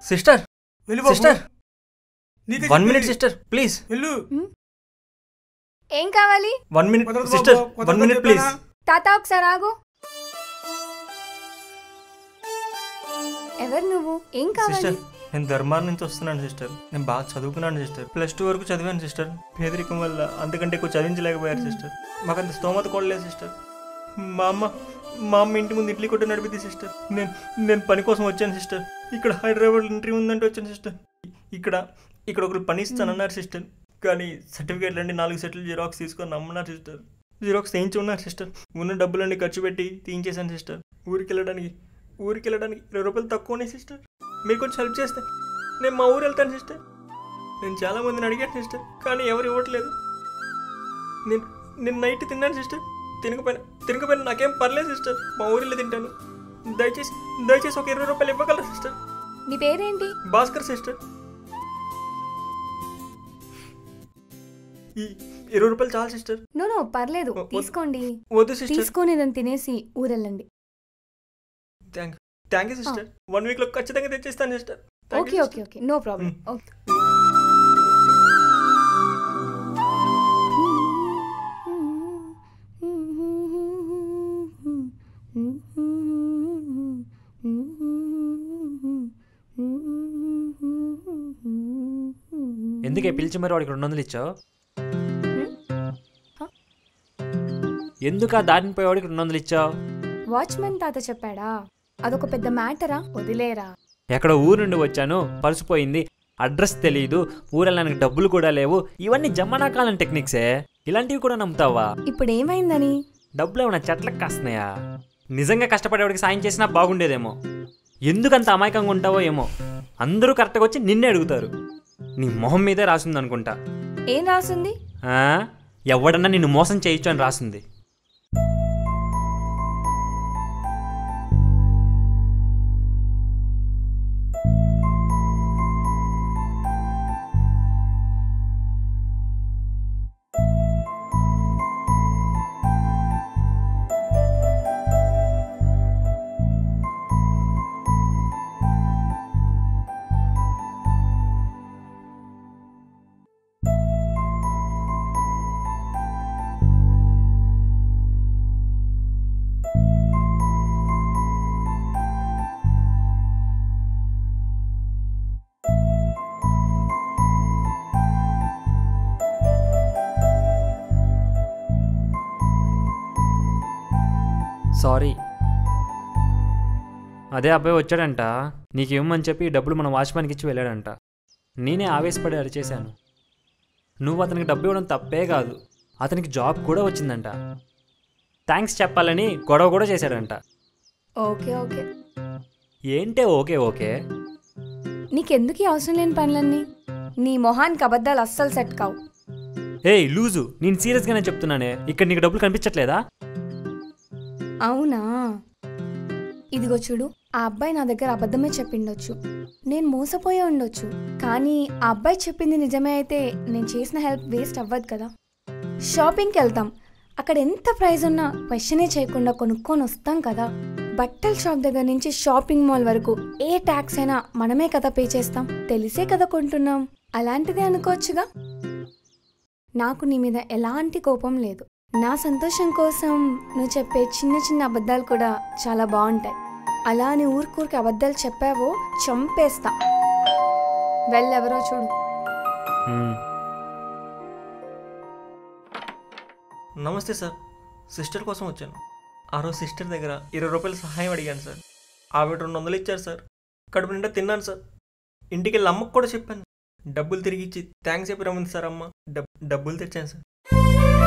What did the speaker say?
Sister వెళ్ళు బాబు. Sister నీకే వన్ మినిట్ చెప్పేది. సిస్టర్ ప్లీజ్ వెళ్ళు ఏం కావాలి వన్ మినిట్ కుదరదు సిస్టర్ బాబు, కుదరదు వన్ మినిట్ ప్లీజ్ చెప్పానా? తాత ఒకసారి ఆగు ఎవరు నువ్వు ఏం కావాలి సిస్టర్ నేను ధర్మార్ నుంచి వస్తున్నాను సిస్టర్ నేను బాగా చదువుకున్నాను సిస్టర్ ప్లస్ టూ వరకు చదివాను సిస్టర్ పేదరికం వల్ల అంతకంటే ఎక్కువ చదివించలేకపోయారు సిస్టర్ మాకు అంత స్తోమత కూడా లేదు సిస్టర్ మా అమ్మ మా అమ్మ ఇంటి ముందు ఇడ్లీ కొట్టు నడిపింది సిస్టర్ నేను నేను పని కోసం వచ్చాను సిస్టర్ ఇక్కడ హైదరాబాద్ ఇంటర్వ్యూ ఉందంటే వచ్చాను సిస్టర్ ఇక్కడ ఇక్కడ ఒకరు పని ఇస్తానన్నారు సిస్టర్ కానీ సర్టిఫికేట్లు అండి నాలుగు సెట్లు జిరాక్స్ తీసుకొని నమ్మన్నారు సిస్టర్ జిరాక్స్ తీయించి ఉన్నారు సిస్టర్ ఉన్న డబ్బులన్నీ ఖర్చు పెట్టి తీయించేశాను సిస్టర్ ఊరికి వెళ్ళడానికి ఊరికి వెళ్ళడానికి ఇరవై రూపాయలు తక్కువనే సిస్టర్ మీరు కొంచెం హెల్ప్ చేస్తే నేను మా ఊరు వెళ్తాను సిస్టర్ నేను చాలా మందిని అడిగాను సిస్టర్ కానీ ఎవరు ఇవ్వట్లేదు నేను నేను నైట్ తిన్నాను సిస్టర్ తినకపోయినా తినకపోయినా నాకేం పర్లేదు సిస్టర్ మా ఊరిలో తింటాను దయచేసి దయచేసి ఒక ఇరవై రూపాయలు ఇవ్వగలరా సిస్టర్ నీ పేరేంటి భాస్కర్ సిస్టర్ ఈ ఇరవై రూపాయలు చాలు సిస్టర్ నో నో పర్లేదు వద్దు. తీసుకోండి వద్దు సిస్టర్ తీసుకొని దాన్ని తినేసి ఊరెళ్ళండి thank thank you sister one వీక్లో ఖచ్చితంగా తెచ్చేస్తాను sister okay okay okay no problem okay ఎందుకే పిలిచి మరి వాడికి రెండు వందలు ఇచ్చావు ఎందుకు ఆ దారిని పోయేవాడికి రెండు వందలు ఇచ్చావు వాచ్మెన్ తాత చెప్పాడా అదొక పెద్ద మ్యాటరా వదిలేరా ఎక్కడ ఊరు నుండి వచ్చాను పర్సు పోయింది అడ్రస్ తెలియదు ఊరెళ్ళడానికి డబ్బులు కూడా లేవు ఇవన్నీ జమ్మనాకాలం టెక్నిక్సే ఇలాంటివి కూడా నమ్ముతావా ఇప్పుడు ఏమైందని డబ్బులు ఏమైనా చెట్లకు కాస్తున్నాయా నిజంగా కష్టపడేవాడికి సాయం చేసినా బాగుండేదేమో ఎందుకంత అమాయకంగా ఉంటావో ఏమో అందరూ కరెక్ట్గా వచ్చి నిన్నే అడుగుతారు నీ మొహం మీదే రాసింది అనుకుంటా ఏం రాసింది ఆ? ఎవడన్నా నిన్ను మోసం చేయొచ్చు అని రాసింది సారీ అదే అబ్బాయి వచ్చాడంట నీకేమని చెప్పి ఈ డబ్బులు మన వాచ్మెన్కి ఇచ్చి వెళ్ళాడంట నేనే ఆవేశపడి అరిచేశాను నువ్వు అతనికి డబ్బు ఇవ్వడం తప్పే కాదు అతనికి జాబ్ కూడా వచ్చిందంట థ్యాంక్స్ చెప్పాలని గొడవ కూడా చేశాడంట ఓకే ఓకే ఏంటే ఓకే ఓకే నీకెందుకు ఈ అవసరం లేని పనులన్నీ నీ మొహానికి అబద్ధాలు అస్సలు సెట్ కావు ఏయ్ లూజు నేను సీరియస్గానే చెప్తున్నానే ఇక్కడ నీకు డబ్బులు కనిపించట్లేదా అవునా ఇదిగో చూడు ఆ అబ్బాయి నా దగ్గర అబద్ధమే చెప్పిండొచ్చు నేను మోసపోయే ఉండొచ్చు కానీ ఆ అబ్బాయి చెప్పింది నిజమే అయితే నేను చేసిన హెల్ప్ వేస్ట్ అవ్వదు కదా షాపింగ్కి వెళ్తాం అక్కడ ఎంత ప్రైస్ ఉన్నా క్వశ్చనే చేయకుండా కొనుక్కొని వస్తాం కదా బట్టల షాప్ దగ్గర నుంచి షాపింగ్ మాల్ వరకు ఏ ట్యాక్స్ అయినా మనమే కదా పే చేస్తాం తెలిసే కదా కొంటున్నాం అలాంటిదే అనుకోవచ్చుగా నాకు నీ మీద ఎలాంటి కోపం లేదు నా సంతోషం కోసం నువ్వు చెప్పే చిన్న చిన్న అబద్ధాలు కూడా చాలా బాగుంటాయి అలా అని ఊరికూరికి అబద్ధాలు చెప్పావో చంపేస్తా వెళ్ళెవరో చూడు మ్మ్. నమస్తే సార్ సిస్టర్ కోసం వచ్చాను ఆ రోజు సిస్టర్ దగ్గర ఇరవై రూపాయలు సహాయం అడిగాను సార్ ఆవిడ రెండు వందలు ఇచ్చారు సార్ కడుపు నిండా తిన్నాను సార్ ఇంటికి వెళ్ళి అమ్మకు కూడా చెప్పాను డబ్బులు తిరిగి ఇచ్చి థ్యాంక్స్ చెప్పి రమ్మంది సార్ అమ్మ డబ్ డబ్బులు తెచ్చాను సార్